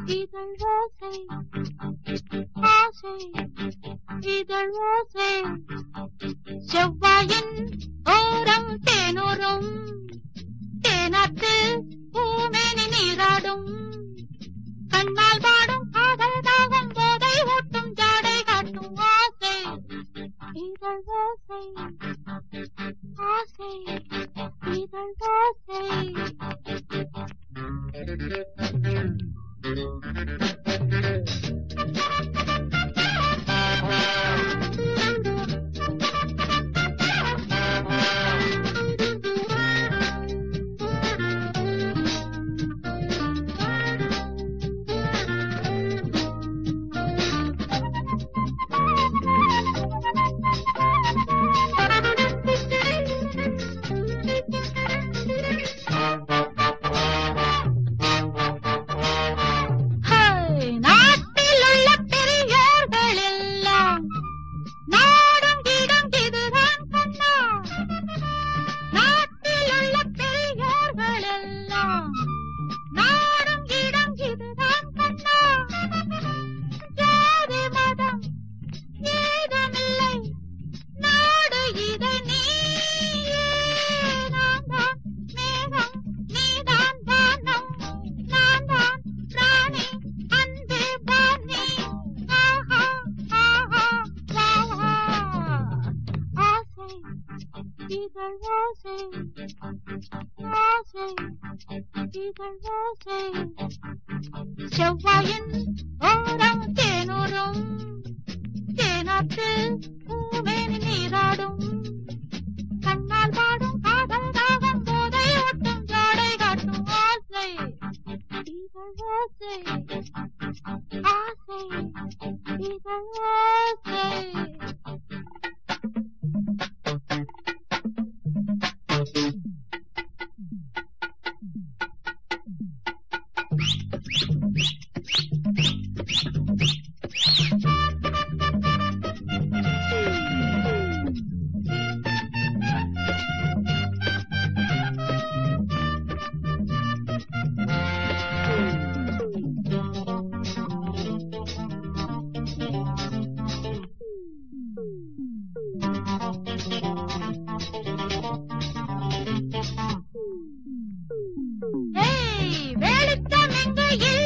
இதழ் ஓசை ஆசை இதழ் ஓசை செவ்வாயின் ஓரம் தேனூரும் தேனாத்து பூமேனி நீராடும் கண்ணால் பாடும் காதல் தாகம் போதை ஊட்டும் ஜாடை காட்டும் ஆசை இதழ் ஓசை ஆசை இதழ் ஓசை ஹே, நாட்டில் உள்ள பெரியோர்கள் எல்லாம் நாடும் இடம் இதுதான் கண்ணா நாட்டில் உள்ள பெரியோர்கள் எல்லாம் நாடும் இடம் இதுதான் கண்ணா ஜாதி மதம் ஏதுமில்லை நாடு இதை நீயே நான் தான் மேகம் நீதான் வானம் நான் தான் ராணி அன்பே பாணி ஆஹா ஆஹா வாவா ஆசை இதழ் ஓசை ஆசை இதழ் ஓசை செவ்வாயின் ஓரம் தேனூரும் தேனாத்து பூமேனி நீராடும் கண்ணால் பாடும் காதல் தாகம் போதை ஓட்டும் ஜாடை காட்டும் ஆசை இதழ் ஓசை ஆசை இதழ் ஓசை ஏய், வெளிச்சம் எங்கு